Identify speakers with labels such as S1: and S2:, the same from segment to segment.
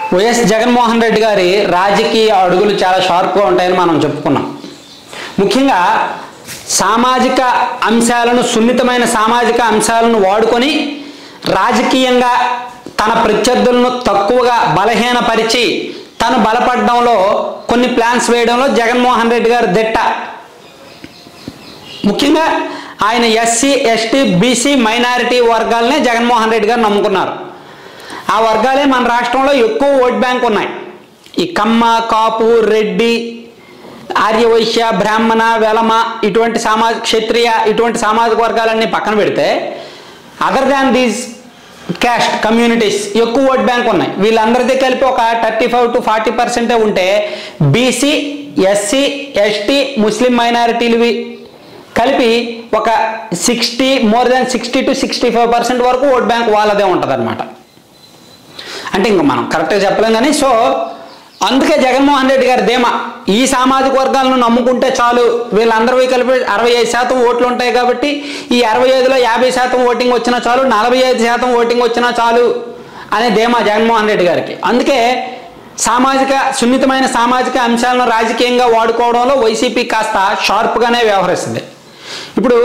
S1: YS Jaganmohan Reddy గారి రాజకీయ అడుగులు చాలా షార్ప్గా ఉంటాయని మనం చెప్పుకున్నాం ముఖ్యంగా సామాజిక అంశాలను సున్నితమైన సామాజిక అంశాలను వాడుకొని రాజకీయంగా తన ప్రత్యర్థులను తక్కువగా బలహీనపరిచి తను బలపడడంలో కొన్ని ప్లాన్స్ వేయడంలో జగన్మోహన్ రెడ్డి గారు దిట్ట ముఖ్యంగా ఆయన ఎస్సీ ఎస్టీ బీసీ మైనారిటీ వర్గాలనే జగన్మోహన్ రెడ్డి గారు నమ్ముకున్నారు ఆ వర్గాలే మన రాష్ట్రంలో ఎక్కువ ఓట్ బ్యాంక్ ఉన్నాయి ఈ కమ్మ కాపు రెడ్డి ఆర్యవైశ్య బ్రాహ్మణ వెలమ ఇటువంటి సామాజ క్షత్రియ ఇటువంటి సామాజిక వర్గాలన్నీ పక్కన పెడితే other than these caste communities ఎక్కువ ఓట్ బ్యాంక్ ఉన్నాయి వీళ్ళందరిది కలిపి ఒక థర్టీ ఫైవ్ టు ఫార్టీ పర్సెంటే ఉంటే బీసీ ఎస్సీ ఎస్టీ ముస్లిం మైనారిటీలవి కలిపి ఒక sixty more than sixty two sixty five percent వరకు ఓట్ బ్యాంక్ వాళ్ళదే ఉంటుంది అంటే ఇంకా మనం కరెక్ట్గా చెప్పలేం కానీ సో అందుకే జగన్మోహన్ రెడ్డి గారి ధీమా ఈ సామాజిక వర్గాలను నమ్ముకుంటే చాలు వీళ్ళందరూ కలిపి అరవై ఐదు శాతం ఓట్లు ఉంటాయి కాబట్టి ఈ అరవై ఐదులో యాభై శాతం ఓటింగ్ వచ్చినా చాలు నలభై ఐదు శాతం ఓటింగ్ వచ్చినా చాలు అనే ధీమా జగన్మోహన్ రెడ్డి గారికి అందుకే సామాజిక సున్నితమైన సామాజిక అంశాలను రాజకీయంగా వాడుకోవడంలో వైసీపీ కాస్త షార్ప్గానే వ్యవహరిస్తుంది ఇప్పుడు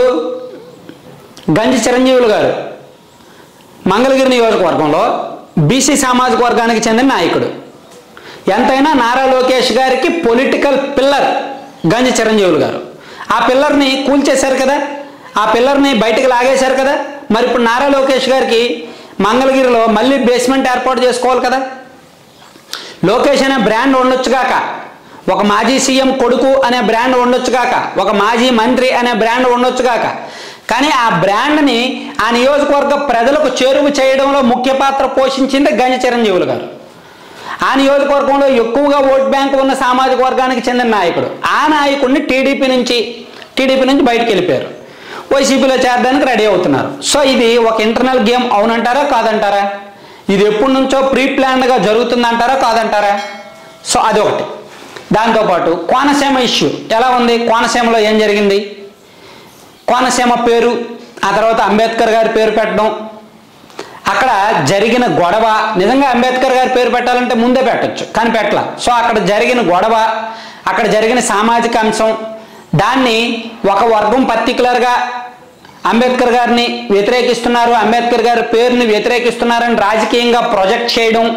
S1: గంజి చిరంజీవులు గారు మంగళగిరి నియోజకవర్గంలో బీసీ సామాజిక వర్గానికి చెందిన నాయకుడు ఎంతైనా నారా లోకేష్ గారికి పొలిటికల్ పిల్లర్ గంజి చిరంజీవులు గారు ఆ పిల్లర్ని కూల్చేశారు కదా ఆ పిల్లర్ని బయటకు లాగేశారు కదా మరి ఇప్పుడు నారా లోకేష్ గారికి మంగళగిరిలో మళ్ళీ బేస్మెంట్ ఏర్పాటు చేసుకోవాలి కదా లోకేష్ అనే బ్రాండ్ ఉండొచ్చుగాక ఒక మాజీ సీఎం కొడుకు అనే బ్రాండ్ ఉండొచ్చుగాక ఒక మాజీ మంత్రి అనే బ్రాండ్ ఉండొచ్చుగాక కానీ ఆ బ్రాండ్ని ఆ నియోజకవర్గ ప్రజలకు చేరువ చేయడంలో ముఖ్య పాత్ర పోషించింది గంజ చిరంజీవులు గారు ఆ నియోజకవర్గంలో ఎక్కువగా ఓట్ బ్యాంక్ ఉన్న సామాజిక వర్గానికి చెందిన నాయకుడు ఆ నాయకుడిని టీడీపీ నుంచి టీడీపీ నుంచి బయటకు వెళ్ళిపోయారు వైసీపీలో చేరడానికి రెడీ అవుతున్నారు సో ఇది ఒక ఇంటర్నల్ గేమ్ అవునంటారా కాదంటారా ఇది ఎప్పటి నుంచో ప్రీ ప్లాన్డ్గా జరుగుతుందంటారా కాదంటారా సో అది ఒకటి దాంతోపాటు కోనసీమ ఇష్యూ ఎలా ఉంది కోనసీమలో ఏం జరిగింది కోనసీమ పేరు ఆ తర్వాత అంబేద్కర్ గారి పేరు పెట్టడం అక్కడ జరిగిన గొడవ నిజంగా అంబేద్కర్ గారి పేరు పెట్టాలంటే ముందే పెట్టొచ్చు కానీ పెట్టాల సో అక్కడ జరిగిన గొడవ అక్కడ జరిగిన సామాజిక అంశం దాన్ని ఒక వర్గం పర్టికులర్గా అంబేద్కర్ గారిని వ్యతిరేకిస్తున్నారు అంబేద్కర్ గారి పేరుని వ్యతిరేకిస్తున్నారని రాజకీయంగా ప్రొజెక్ట్ చేయడం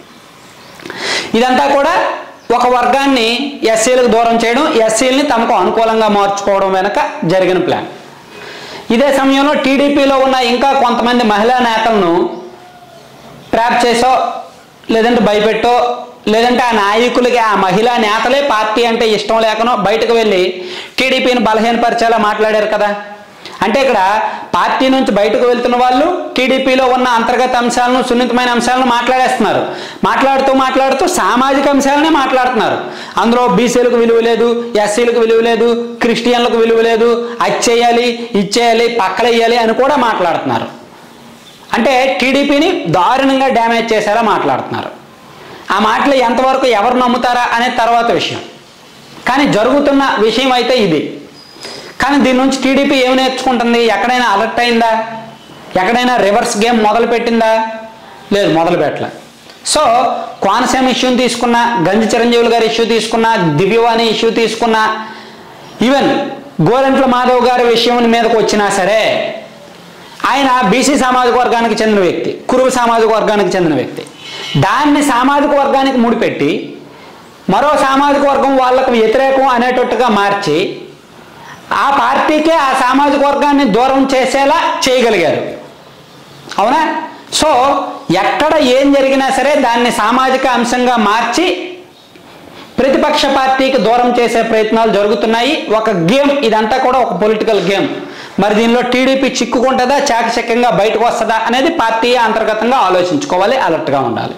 S1: ఇదంతా కూడా ఒక వర్గాన్ని ఎస్సీలకు దూరం చేయడం ఎస్సీలని తమకు అనుకూలంగా మార్చుకోవడం వెనక జరిగిన ప్లాన్ ఇదే సమయంలో టీడీపీలో ఉన్న ఇంకా కొంతమంది మహిళా నేతలను ట్రాప్ చేసో లేదంటే భయపెట్టో లేదంటే ఆ నాయకులకి ఆ మహిళా నేతలే పార్టీ అంటే ఇష్టం లేకనో బయటకు వెళ్ళి టీడీపీని బలహీనపరిచేలా మాట్లాడారు కదా అంటే ఇక్కడ పార్టీ నుంచి బయటకు వెళ్తున్న వాళ్ళు టీడీపీలో ఉన్న అంతర్గత అంశాలను సున్నితమైన అంశాలను మాట్లాడేస్తున్నారు మాట్లాడుతూ మాట్లాడుతూ సామాజిక అంశాలనే మాట్లాడుతున్నారు అందులో బీసీలకు విలువ లేదు ఎస్సీలకు విలువ లేదు క్రిస్టియన్లకు విలువ లేదు అది చేయాలి ఇది చేయాలి పక్కలేయాలి అని కూడా మాట్లాడుతున్నారు అంటే టీడీపీని దారుణంగా డ్యామేజ్ చేసేలా మాట్లాడుతున్నారు ఆ మాటలు ఎంతవరకు ఎవరు నమ్ముతారా అనే తర్వాత విషయం కానీ జరుగుతున్న విషయం అయితే ఇది కానీ దీని నుంచి టీడీపీ ఏమి నేర్చుకుంటుంది ఎక్కడైనా అలర్ట్ అయిందా ఎక్కడైనా రివర్స్ గేమ్ మొదలు పెట్టిందా లేదు మొదలు పెట్టలే సో కోనసీమ ఇష్యూని తీసుకున్న గంజి చిరంజీవులు గారి ఇష్యూ తీసుకున్న దివ్యవాణి ఇష్యూ తీసుకున్న ఈవెన్ గోరంట్ల మాధవ్ గారి విషయం మీదకి వచ్చినా సరే ఆయన బీసీ సామాజిక వర్గానికి చెందిన వ్యక్తి కురువు సామాజిక వర్గానికి చెందిన వ్యక్తి దాన్ని సామాజిక వర్గానికి ముడిపెట్టి మరో సామాజిక వర్గం వాళ్ళకు వ్యతిరేకం అనేటట్టుగా మార్చి ఆ పార్టీకే ఆ సామాజిక వర్గాన్ని దూరం చేసేలా చేయగలిగారు అవునా సో ఎక్కడ ఏం జరిగినా సరే దాన్ని సామాజిక అంశంగా మార్చి ప్రతిపక్ష పార్టీకి దూరం చేసే ప్రయత్నాలు జరుగుతున్నాయి ఒక గేమ్ ఇదంతా కూడా ఒక పొలిటికల్ గేమ్ మరి దీనిలో టీడీపీ చిక్కుకుంటుందా చాకచక్యంగా బయటకు వస్తుందా అనేది పార్టీ అంతర్గతంగా ఆలోచించుకోవాలి అలర్ట్గా ఉండాలి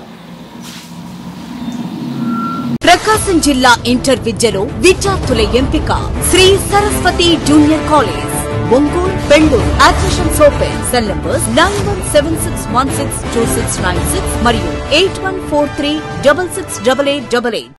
S2: ప్రకాశం జిల్లా ఇంటర్ విద్యలో విద్యార్థుల ఎంపిక Sri Saraswathi junior college Ongole Bengaluru admissions open cell numbers nine one seven six one six two six nine six మరియు eight one four three double six double eight double eight